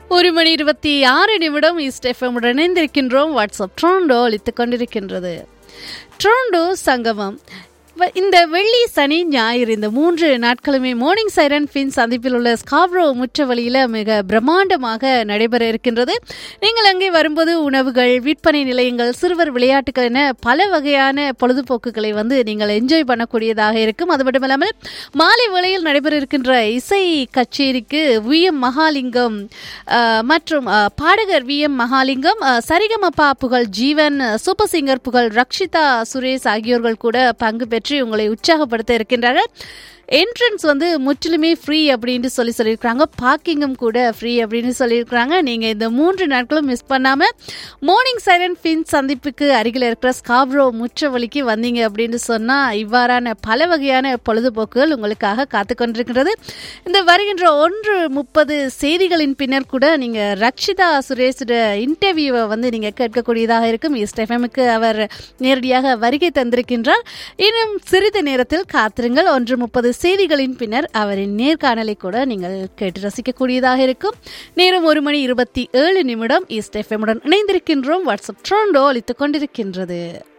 ஒரு மணி இருபத்தி ஆறு நிமிடம் ஈஸ்ட் எஃப்எம் இணைந்திருக்கின்றோம் வாட்ஸ்அப் ட்ரோண்டோ அளித்துக் கொண்டிருக்கின்றது ட்ரோண்டோ சங்கமம் வ- இந்த வெள்ளி சனி ஞாயிறு இந்த மூன்று நாட்களுமே மார்னிங் சைரன் ஃபின் சந்திப்பில் உள்ள ஸ்காப்ரோ முற்றவழியில் மிக பிரம்மாண்டமாக நடைபெற இருக்கின்றது நீங்கள் அங்கே வரும்போது உணவுகள் விற்பனை நிலையங்கள் சிறுவர் விளையாட்டுகள் என பல வகையான பொழுதுபோக்குகளை வந்து நீங்கள் என்ஜாய் பண்ணக்கூடியதாக இருக்கும் அது மட்டும் இல்லாமல் மாலை வேளையில் நடைபெற இருக்கின்ற இசை கச்சேரிக்கு வி எம் மகாலிங்கம் அஹ், மற்றும் அஹ், பாடகர் வி எம் மகாலிங்கம் அஹ், சரிகமபா புகழ் ஜீவன் அஹ், சூப்பர் சிங்கர் புகழ் ரக்ஷிதா சுரேஷ் ஆகியோர்கள் கூட பங்கு பெற்று உங்களை உற்சாகப்படுத்த இருக்கின்றார்கள் என்ட்ரன்ஸ் வந்து முற்றிலுமே ஃப்ரீ அப்படின்னு சொல்லி சொல்லியிருக்கிறாங்க பார்க்கிங்கும் கூட ஃப்ரீ அப்படின்னு சொல்லியிருக்கிறாங்க நீங்கள் இந்த மூன்று நாட்களும் மிஸ் பண்ணாமல் மார்னிங் சைலண்ட் ஃபின் சந்திப்புக்கு அருகில் இருக்கிற ஸ்காப்ரோ முற்றவழிக்கு வந்தீங்க அப்படின்னு சொன்னால் இவ்வாறான பல வகையான பொழுதுபோக்குகள் உங்களுக்காக காத்து கொண்டிருக்கிறது இந்த வருகின்ற ஒன்று முப்பது செய்திகளின் பின்னர் கூட நீங்கள் ரக்ஷிதா சுரேஷோட இன்டர்வியூவை வந்து நீங்கள் கேட்கக்கூடியதாக இருக்கும் ஈஸ்ட் எஃப்எம்க்கு அவர் நேரடியாக வருகை தந்திருக்கின்றார் இன்னும் சிறிது நேரத்தில் காத்திருங்கள் ஒன்று முப்பது செய்திகளின் பின்னர் அவரின் நேர்காணலை கூட நீங்கள் கேட்டு ரசிக்கக்கூடியதாக இருக்கும் நேரம் ஒரு மணி இருபத்தி ஏழு நிமிடம் ஈஸ்ட் எஃப்எம்முடன் இணைந்திருக்கின்றோம் வாட்ஸ்அப் ட்ரோண்டோ அளித்துக் கொண்டிருக்கின்றது